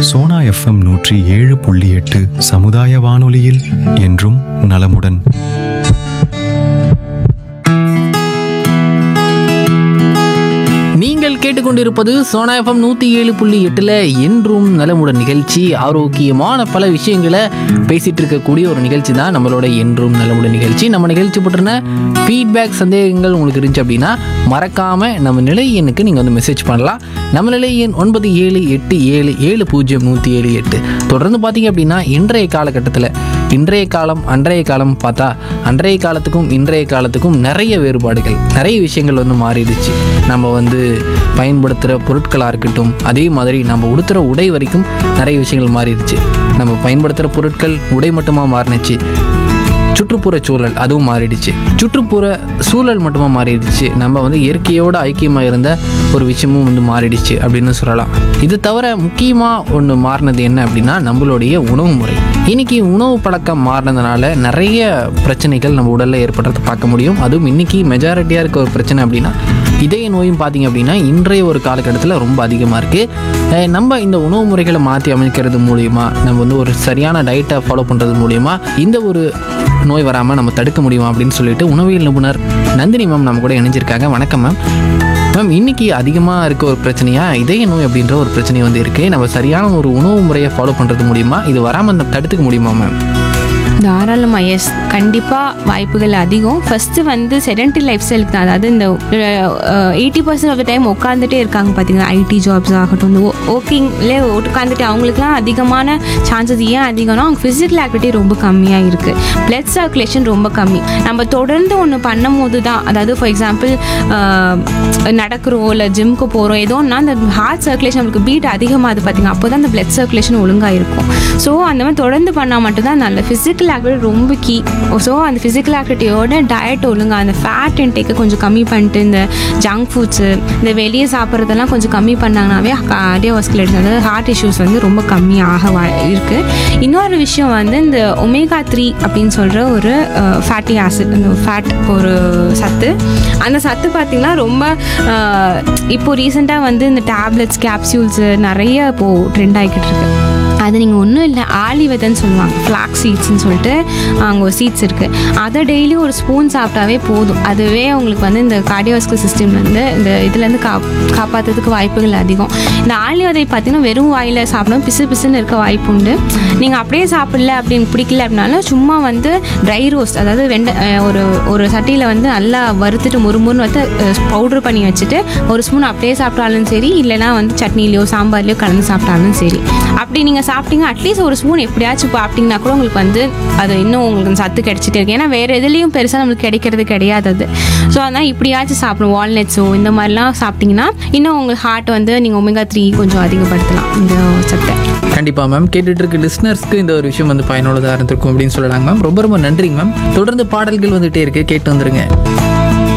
Sona FM நூற்றி ஏழு புள்ளி எட்டு சமுதாய வானொலியில் என்றும் நலமுடன் நீங்கள் கேட்டுக்கொண்டிருப்பது சோனா எஃப்எம் நூற்றி ஏழு புள்ளி எட்டில் என்றும் நலமுடன் நிகழ்ச்சி ஆரோக்கியமான பல விஷயங்களை பேசிகிட்டு இருக்கக்கூடிய ஒரு நிகழ்ச்சி தான் நம்மளோட என்றும் நலமுடன் நிகழ்ச்சி நம்ம நிகழ்ச்சி பற்றின ஃபீட்பேக் சந்தேகங்கள் உங்களுக்கு இருந்துச்சு அப்படின்னா மறக்காமல் நம்ம நிலை எண்ணுக்கு நீங்கள் வந்து மெசேஜ் பண்ணலாம் நம்ம நிலை எண் ஒன்பது ஏழு எட்டு ஏழு ஏழு பூஜ்ஜியம் நூற்றி ஏழு எட்டு தொடர்ந்து பார்த்தீங்க அப்படின்னா இன்றைய காலகட்டத்தில் இன்றைய காலம் அன்றைய காலம் பார்த்தா அன்றைய காலத்துக்கும் இன்றைய காலத்துக்கும் நிறைய வேறுபாடுகள் நிறைய விஷயங்கள் வந்து மாறிடுச்சு நம்ம வந்து பயன்படுத்துகிற பொருட்களாக இருக்கட்டும் அதே மாதிரி நம்ம உடுத்துகிற உடை வரைக்கும் நிறைய விஷயங்கள் மாறிடுச்சு நம்ம பயன்படுத்துகிற பொருட்கள் உடை மட்டுமா மாறினுச்சு சுற்றுப்புற சூழல் அதுவும் மாறிடுச்சு சுற்றுப்புற சூழல் மட்டுமா மாறிடுச்சு நம்ம வந்து இயற்கையோட ஐக்கியமாக இருந்த ஒரு விஷயமும் வந்து மாறிடுச்சு அப்படின்னு சொல்லலாம் இது தவிர முக்கியமாக ஒன்று மாறினது என்ன அப்படின்னா நம்மளுடைய உணவு முறை இன்னைக்கு உணவு பழக்கம் மாறினதுனால நிறைய பிரச்சனைகள் நம்ம உடலில் ஏற்படுறத பார்க்க முடியும் அதுவும் இன்னைக்கு மெஜாரிட்டியாக இருக்க ஒரு பிரச்சனை அப்படின்னா இதய நோயும் பார்த்தீங்க அப்படின்னா இன்றைய ஒரு காலகட்டத்தில் ரொம்ப அதிகமாக இருக்குது நம்ம இந்த உணவு முறைகளை மாற்றி அமைக்கிறது மூலியமா நம்ம வந்து ஒரு சரியான டயட்டை ஃபாலோ பண்ணுறது மூலியமா இந்த ஒரு நோய் வராமல் நம்ம தடுக்க முடியுமா அப்படின்னு சொல்லிட்டு உணவியல் நிபுணர் நந்தினி மேம் நம்ம கூட இணைஞ்சிருக்காங்க வணக்கம் மேம் மேம் இன்னைக்கு அதிகமாக இருக்க ஒரு பிரச்சனையா இதய நோய் அப்படின்ற ஒரு பிரச்சனை வந்து இருக்குது நம்ம சரியான ஒரு உணவு முறையை ஃபாலோ பண்ணுறது மூலியமா இது வராமல் தடுத்துக்க முடியுமா மேம் தாராளமாக எஸ் கண்டிப்பாக வாய்ப்புகள் அதிகம் ஃபஸ்ட்டு வந்து செடன்டரி லைஃப் ஸ்டைலுக்கு தான் அதாவது இந்த eighty percent of the time உட்காந்துட்டே இருக்காங்க பார்த்தீங்கன்னா ஐடி ஜாப்ஸ் ஆகட்டும் இந்த ஒர்க்கிங்லே உட்காந்துட்டு அவங்களுக்குலாம் அதிகமான சான்சஸ் ஏன் அதிகம்னா அவங்க ஃபிசிக்கல் ஆக்டிவிட்டி ரொம்ப கம்மியாக இருக்குது பிளட் சர்க்குலேஷன் ரொம்ப கம்மி நம்ம தொடர்ந்து ஒன்று பண்ணும் போது தான் அதாவது ஃபார் எக்ஸாம்பிள் நடக்கிறோம் இல்லை ஜிம்க்கு போகிறோம் ஏதோ ஒன்றா அந்த ஹார்ட் சர்க்குலேஷன் நம்மளுக்கு பீட் அதிகமாகுது பார்த்தீங்க அப்போ தான் அந்த பிளட் சர்க்குலேஷன் ஒழுங்காக இருக்கும் ஸோ அந்த மாதிரி தொடர்ந்து பண்ணால் மட்டும்தான் நல்ல ஃபிசிக்கல் ஆக்டிவிட்டி ரொம்ப கீ ஸோ அந்த ஃபிசிக்கல் ஆக்டிவிட்டியோட டயட் ஒழுங்காக அந்த ஃபேட் இன்டேக்கை கொஞ்சம் கம்மி பண்ணிட்டு இந்த ஜங்க் ஃபுட்ஸு இந்த வெளியே சாப்பிட்றதெல்லாம் கொஞ்சம் கம்மி பண்ணாங்கனாவே கார்டியோவாஸ்குலர் அதாவது ஹார்ட் இஷ்யூஸ் வந்து ரொம்ப கம்மியாக வா இருக்குது இன்னொரு விஷயம் வந்து இந்த ஒமேகா த்ரீ அப்படின்னு சொல்கிற ஒரு ஃபேட்டி ஆசிட் அந்த ஃபேட் ஒரு சத்து அந்த சத்து பார்த்திங்கன்னா ரொம்ப அஹ், இப்போ ரீசெண்டாக வந்து இந்த டேப்லெட்ஸ் கேப்சியூல்ஸு நிறைய இப்போது ட்ரெண்ட் ஆகிக்கிட்டு இருக்கு அது நீங்கள் ஒன்றும் இல்லை ஆலி விதைன்னு சொல்லுவாங்க ஃப்ளாக் சீட்ஸ்னு சொல்லிட்டு அங்கே ஒரு சீட்ஸ் இருக்குது அதை டெய்லி ஒரு ஸ்பூன் சாப்பிட்டாவே போதும் அதுவே உங்களுக்கு வந்து இந்த கார்டியோஸ்கல் சிஸ்டம்லேருந்து இந்த இதுலேருந்து கா காப்பாற்றுறதுக்கு வாய்ப்புகள் அதிகம் இந்த ஆலி விதை பார்த்தீங்கன்னா வெறும் வாயில் சாப்பிடும் பிசு பிசுன்னு இருக்க வாய்ப்பு உண்டு நீங்கள் அப்படியே சாப்பிடல அப்படின்னு பிடிக்கல அப்படின்னாலும் சும்மா வந்து ட்ரை ரோஸ்ட் அதாவது வெண்டை அஹ், ஒரு ஒரு சட்டியில் வந்து நல்லா வறுத்துட்டு முறுமுறுன்னு வந்து பவுட்ரு பண்ணி வச்சுட்டு ஒரு ஸ்பூன் அப்படியே சாப்பிட்டாலும் சரி இல்லைனா வந்து சட்னிலையோ சாம்பார்லையோ கலந்து சாப்பிட்டாலும் சரி அப்படி நீங்கள் சாப்பிட்டீங்க அட்லீஸ்ட் ஒரு ஸ்பூன் எப்படியாச்சும் சாப்பிட்டீங்கன்னா கூட உங்களுக்கு வந்து அது இன்னும் உங்களுக்கு அந்த சத்து கிடைச்சிட்டே இருக்கு ஏன்னா வேறு எதுலேயும் பெருசாக நம்மளுக்கு கிடைக்கிறது கிடையாது அது ஸோ அதனால் இப்படியாச்சும் சாப்பிடும் வால்நட்ஸோ இந்த மாதிரிலாம் சாப்பிட்டீங்கன்னா இன்னும் உங்களுக்கு ஹார்ட் வந்து நீங்கள் ஒமேகா த்ரீ கொஞ்சம் அதிகப்படுத்தலாம் இந்த சத்தை கண்டிப்பாக மேம் கேட்டுட்டு இருக்க லிஸ்னர்ஸ்க்கு இந்த ஒரு விஷயம் வந்து பயனுள்ளதாக இருந்திருக்கும் அப்படின்னு சொல்லலாங்க மேம் ரொம்ப ரொம்ப நன்றிங்க மேம் தொடர்ந்து பாடல்கள் வந்துகிட்டே இருக்கு கேட்டு வந்துருங்க